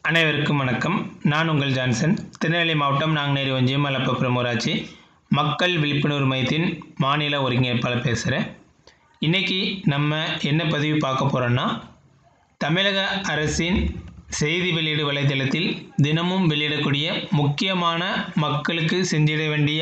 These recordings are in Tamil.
அனைவருக்கும் வணக்கம் நான் உங்கள் ஜான்சன் திருநெல்வேலி மாவட்டம் நாங்குநேரி ஒன்றியம் மலப்பபுரம் ஊராட்சி மக்கள் விழிப்புணர்வு மையத்தின் மாநில ஒருங்கிணைப்பாளர் பேசுகிறேன் இன்றைக்கி நம்ம என்ன பதிவு பார்க்க போகிறோன்னா தமிழக அரசின் செய்தி வெளியீடு வலைதளத்தில் தினமும் வெளியிடக்கூடிய முக்கியமான மக்களுக்கு செஞ்சிட வேண்டிய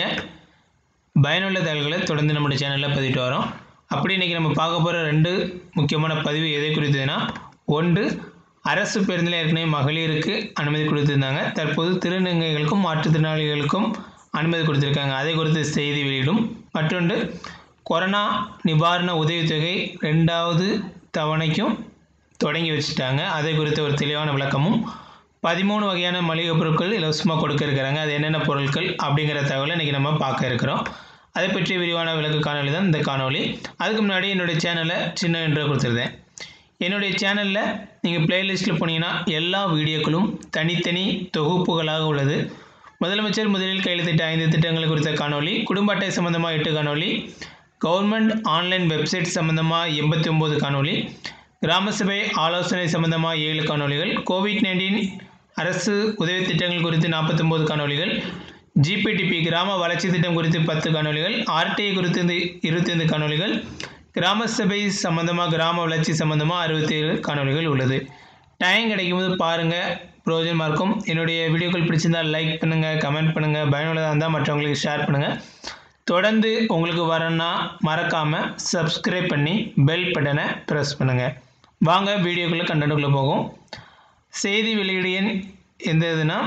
பயனுள்ள தகவல்களை தொடர்ந்து நம்முடைய சேனலில் பதிவிட்டு வரோம் அப்படி இன்றைக்கி நம்ம பார்க்க போகிற ரெண்டு முக்கியமான பதிவு எதை குறித்ததுன்னா ஒன்று அரசு பேருந்தில் ஏற்கனவே மகளிருக்கு அனுமதி கொடுத்துருந்தாங்க தற்போது திருநங்கைகளுக்கும் மாற்றுத்திறனாளிகளுக்கும் அனுமதி கொடுத்துருக்காங்க அதை குறித்து செய்தி வெளியிடும் மற்றொன்று கொரோனா நிவாரண உதவித்தொகை ரெண்டாவது தவணைக்கும் தொடங்கி வச்சுட்டாங்க அதை குறித்த ஒரு தெளிவான விளக்கமும் பதிமூணு வகையான மளிகை பொருட்கள் இலவசமாக கொடுக்க இருக்கிறாங்க அது என்னென்ன பொருட்கள் அப்படிங்கிற தகவலை இன்றைக்கி நம்ம பார்க்க இருக்கிறோம் அதை பற்றிய விரிவான விளக்கு காணொலி தான் இந்த காணொலி அதுக்கு முன்னாடி என்னுடைய சேனலை சின்ன என்று கொடுத்துருந்தேன் என்னுடைய சேனலில் நீங்கள் பிளேலிஸ்ட்டில் போனீங்கன்னா எல்லா வீடியோக்களும் தனித்தனி தொகுப்புகளாக உள்ளது முதலமைச்சர் முதலில் கையெழுத்திட்ட ஐந்து திட்டங்கள் குறித்த காணொலி குடும்ப அட்டை சம்பந்தமாக எட்டு காணொலி கவர்மெண்ட் ஆன்லைன் வெப்சைட் சம்பந்தமாக எண்பத்தி ஒம்பது காணொலி கிராம சபை ஆலோசனை சம்பந்தமாக ஏழு காணொலிகள் கோவிட் நைன்டீன் அரசு உதவி திட்டங்கள் குறித்து நாற்பத்தொம்போது காணொலிகள் ஜிபிடிபி கிராம வளர்ச்சி திட்டம் குறித்து பத்து காணொலிகள் ஆர்டிஐ குறித்து இந்த இருபத்தைந்து காணொலிகள் கிராம சபை சம்மந்தமாக கிராம வளர்ச்சி சம்மந்தமாக அறுபத்தி ஏழு காணொலிகள் உள்ளது டைம் கிடைக்கும்போது பாருங்கள் பிரயோஜனமாக இருக்கும் என்னுடைய வீடியோக்கள் பிடிச்சிருந்தால் லைக் பண்ணுங்கள் கமெண்ட் பண்ணுங்கள் பயனுள்ளதாக இருந்தால் மற்றவங்களுக்கு ஷேர் பண்ணுங்கள் தொடர்ந்து உங்களுக்கு வரணும்னா மறக்காமல் சப்ஸ்கிரைப் பண்ணி பெல் பட்டனை ப்ரெஸ் பண்ணுங்கள் வாங்க வீடியோக்குள்ளே கண்டென்ட்டுக்குள்ளே போகும் செய்தி வெளியீடு எண் எந்த இதுனா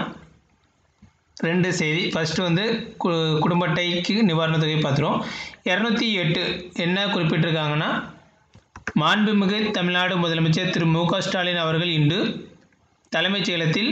ரெண்டு செய்தி ஃபஸ்ட்டு வந்து கு குடும்ப அட்டைக்கு நிவாரணத் தொகை பார்த்துருவோம் இரநூத்தி எட்டு என்ன குறிப்பிட்டிருக்காங்கன்னா மாண்புமிகு தமிழ்நாடு முதலமைச்சர் திரு மு க ஸ்டாலின் அவர்கள் இன்று தலைமைச் செயலகத்தில்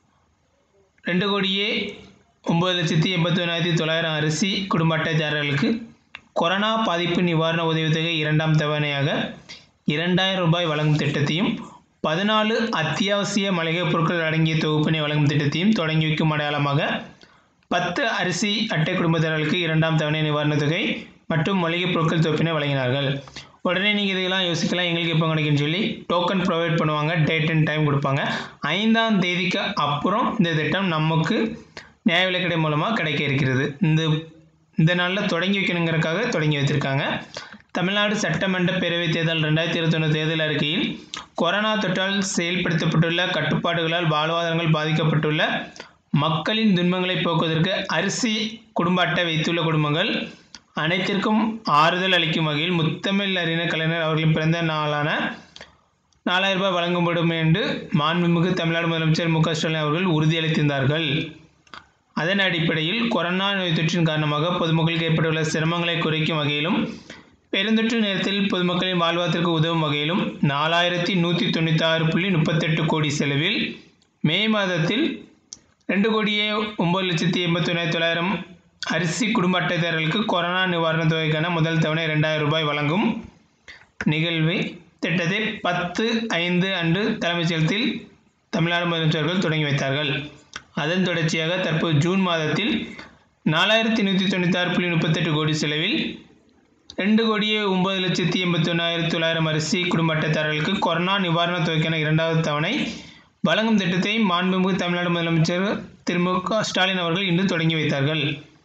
ரெண்டு கோடியே ஒம்பது லட்சத்தி எண்பத்தி ஒன்றாயிரத்தி தொள்ளாயிரம் அரிசி குடும்ப அட்டைதாரர்களுக்கு கொரோனா பாதிப்பு நிவாரண உதவித்தொகை இரண்டாம் தவணையாக இரண்டாயிரம் ரூபாய் வழங்கும் திட்டத்தையும் பதினாலு அத்தியாவசிய மளிகைப் பொருட்கள் அடங்கிய தொகுப்பினை வழங்கும் திட்டத்தையும் தொடங்கி வைக்கும் அடையாளமாக பத்து அரிசி அட்டை குடும்பத்தினர்களுக்கு இரண்டாம் தவணை நிவாரணத் தொகை மற்றும் மளிகைப் பொருட்கள் தொகுப்பினை வழங்கினார்கள் உடனே நீங்கள் இதெல்லாம் யோசிக்கலாம் எங்களுக்கு எப்போ கிடைக்குன்னு சொல்லி டோக்கன் ப்ரொவைட் பண்ணுவாங்க டேட் அண்ட் டைம் கொடுப்பாங்க ஐந்தாம் தேதிக்கு அப்புறம் இந்த திட்டம் நமக்கு நியாய விலைக்கடை மூலமாக கிடைக்க இருக்கிறது இந்த இந்த நாளில் தொடங்கி வைக்கணுங்கிறதுக்காக தொடங்கி வைத்திருக்காங்க தமிழ்நாடு சட்டமன்ற பேரவைத் தேர்தல் ரெண்டாயிரத்தி இருபத்தொன்று தேர்தல் அறிக்கையில் கொரோனா தொற்றால் செயல்படுத்தப்பட்டுள்ள கட்டுப்பாடுகளால் வாழ்வாதாரங்கள் பாதிக்கப்பட்டுள்ள மக்களின் துன்பங்களை போக்குவதற்கு அரிசி குடும்ப அட்டை வைத்துள்ள குடும்பங்கள் அனைத்திற்கும் ஆறுதல் அளிக்கும் வகையில் முத்தமிழ் அறிஞர் கலைஞர் அவர்களின் பிறந்த நாளான நாலாயிரம் ரூபாய் வழங்கப்படும் என்று மாண்புமிகு தமிழ்நாடு முதலமைச்சர் மு க ஸ்டாலின் அவர்கள் உறுதியளித்திருந்தார்கள் அதன் அடிப்படையில் கொரோனா நோய் தொற்றின் காரணமாக பொதுமக்களுக்கு ஏற்பட்டுள்ள சிரமங்களை குறைக்கும் வகையிலும் பெருந்தொற்று நேரத்தில் பொதுமக்களின் வாழ்வாதாரத்திற்கு உதவும் வகையிலும் நாலாயிரத்தி நூற்றி தொண்ணூற்றி புள்ளி முப்பத்தெட்டு கோடி செலவில் மே மாதத்தில் ரெண்டு கோடியே ஒம்பது லட்சத்தி எண்பத்தி ஒன்றாயிரத்தி தொள்ளாயிரம் அரிசி குடும்ப அட்டைதாரர்களுக்கு கொரோனா நிவாரணத் தொகைக்கான முதல் தவணை ரெண்டாயிரம் ரூபாய் வழங்கும் நிகழ்வை திட்டத்தை பத்து ஐந்து அன்று தலைமைச் செயலகத்தில் தமிழ்நாடு முதலமைச்சர்கள் தொடங்கி வைத்தார்கள் அதன் தொடர்ச்சியாக தற்போது ஜூன் மாதத்தில் நாலாயிரத்தி நூற்றி தொண்ணூத்தாறு புள்ளி முப்பத்தெட்டு கோடி செலவில் ரெண்டு கோடியே ஒம்பது லட்சத்தி எண்பத்தி ஒன்றாயிரத்தி தொள்ளாயிரம் அரிசி குடும்ப அட்டைதாரர்களுக்கு கொரோனா நிவாரணத் தொகைக்கான இரண்டாவது தவணை வழங்கும் திட்டத்தை மாண்புமிகு தமிழ்நாடு முதலமைச்சர் திரு மு க ஸ்டாலின் அவர்கள் இன்று தொடங்கி வைத்தார்கள்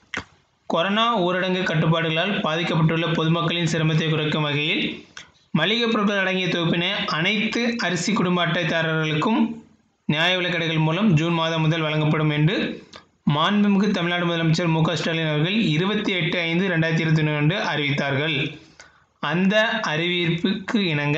கொரோனா ஊரடங்கு கட்டுப்பாடுகளால் பாதிக்கப்பட்டுள்ள பொதுமக்களின் சிரமத்தை குறைக்கும் வகையில் மளிகைப் பொருட்கள் அடங்கிய தொகுப்பினை அனைத்து அரிசி குடும்ப அட்டைதாரர்களுக்கும் நியாய விலைக்கடைகள் மூலம் ஜூன் மாதம் முதல் வழங்கப்படும் என்று மாண்புமிகு தமிழ்நாடு முதலமைச்சர் மு க ஸ்டாலின் அவர்கள் இருபத்தி எட்டு ஐந்து ரெண்டாயிரத்தி இருபத்தி ஒன்று அன்று அறிவித்தார்கள் அந்த அறிவிப்புக்கு இணங்க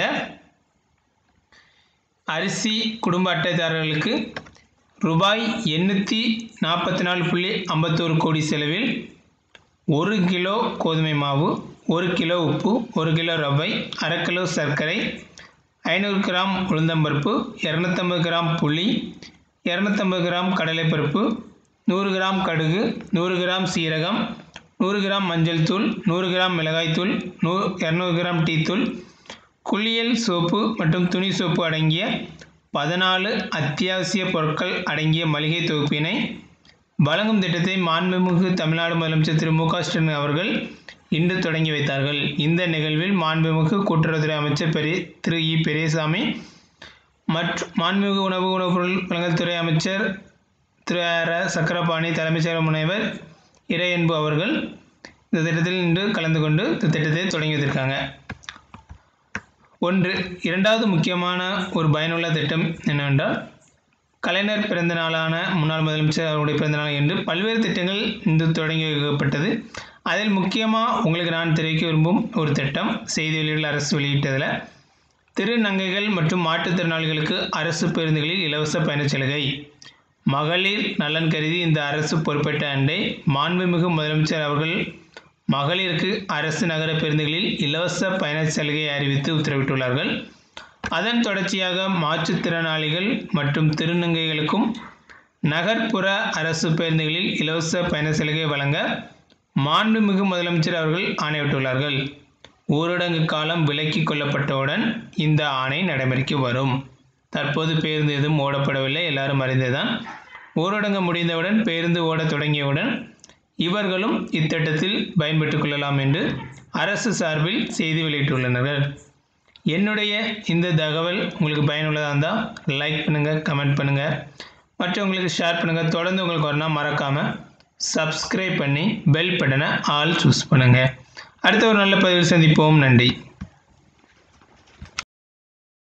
அரிசி குடும்ப அட்டைதாரர்களுக்கு ரூபாய் எண்ணூற்றி நாற்பத்தி நாலு புள்ளி ஐம்பத்தோரு கோடி செலவில் ஒரு கிலோ கோதுமை மாவு ஒரு கிலோ உப்பு ஒரு கிலோ ரவை அரை கிலோ சர்க்கரை ஐநூறு கிராம் உளுந்தம்பருப்பு இரநூத்தம்பது கிராம் புளி இரநூத்தம்பது கிராம் கடலைப்பருப்பு நூறு கிராம் கடுகு நூறு கிராம் சீரகம் நூறு கிராம் மஞ்சள் தூள் நூறு கிராம் மிளகாய்த்தூள் நூ இரநூறு கிராம் டீத்தூள் குளியல் சோப்பு மற்றும் துணி சோப்பு அடங்கிய பதினாலு அத்தியாவசிய பொருட்கள் அடங்கிய மளிகை தொகுப்பினை வழங்கும் திட்டத்தை மாண்புமிகு தமிழ்நாடு முதலமைச்சர் திரு மு க ஸ்டாலின் அவர்கள் இன்று தொடங்கி வைத்தார்கள் இந்த நிகழ்வில் மாண்புமிகு கூட்டுறவுத்துறை அமைச்சர் பெரிய திரு இ பெரியசாமி மற்றும் மாண்புமிகு உணவு உணவுப் பொருள் வழங்கல் துறை அமைச்சர் திரு ஆர் சக்கரபாணி தலைமைச் செயலர் முனைவர் இறையன்பு அவர்கள் இந்த திட்டத்தில் இன்று கலந்து கொண்டு இந்த திட்டத்தை தொடங்கி வைத்திருக்காங்க ஒன்று இரண்டாவது முக்கியமான ஒரு பயனுள்ள திட்டம் என்னவென்றால் கலைஞர் பிறந்த நாளான முன்னாள் முதலமைச்சர் அவருடைய பிறந்த நாள் என்று பல்வேறு திட்டங்கள் இன்று தொடங்கி வைக்கப்பட்டது அதில் முக்கியமாக உங்களுக்கு நான் தெரிவிக்க விரும்பும் ஒரு திட்டம் செய்தி வெளியீடு அரசு வெளியிட்டதில் திருநங்கைகள் மற்றும் மாற்றுத்திறனாளிகளுக்கு அரசு பேருந்துகளில் இலவச பயணச் சலுகை மகளிர் நலன் கருதி இந்த அரசு பொறுப்பேற்ற அண்டை மாண்புமிகு முதலமைச்சர் அவர்கள் மகளிருக்கு அரசு நகர பேருந்துகளில் இலவச பயணச் சலுகையை அறிவித்து உத்தரவிட்டுள்ளார்கள் அதன் தொடர்ச்சியாக மாற்றுத்திறனாளிகள் மற்றும் திருநங்கைகளுக்கும் நகர்ப்புற அரசு பேருந்துகளில் இலவச பயண சலுகை வழங்க மாண்புமிகு முதலமைச்சர் அவர்கள் ஆணையிட்டுள்ளார்கள் ஊரடங்கு காலம் விலக்கி கொள்ளப்பட்டவுடன் இந்த ஆணை நடைமுறைக்கு வரும் தற்போது பேருந்து எதுவும் ஓடப்படவில்லை எல்லாரும் அறிந்ததுதான் ஊரடங்கு முடிந்தவுடன் பேருந்து ஓடத் தொடங்கியவுடன் இவர்களும் இத்திட்டத்தில் பயன்பெற்றுக் கொள்ளலாம் என்று அரசு சார்பில் செய்தி வெளியிட்டுள்ளனர் என்னுடைய இந்த தகவல் உங்களுக்கு பயனுள்ளதாக இருந்தால் லைக் பண்ணுங்கள் கமெண்ட் பண்ணுங்கள் மற்றவங்களுக்கு ஷேர் பண்ணுங்கள் தொடர்ந்து உங்களுக்கு வரணும் மறக்காமல் சப்ஸ்கிரைப் பண்ணி பெல் பட்டனை ஆல் சூஸ் பண்ணுங்கள் அடுத்த ஒரு நல்ல பதிவில் சந்திப்போம் நன்றி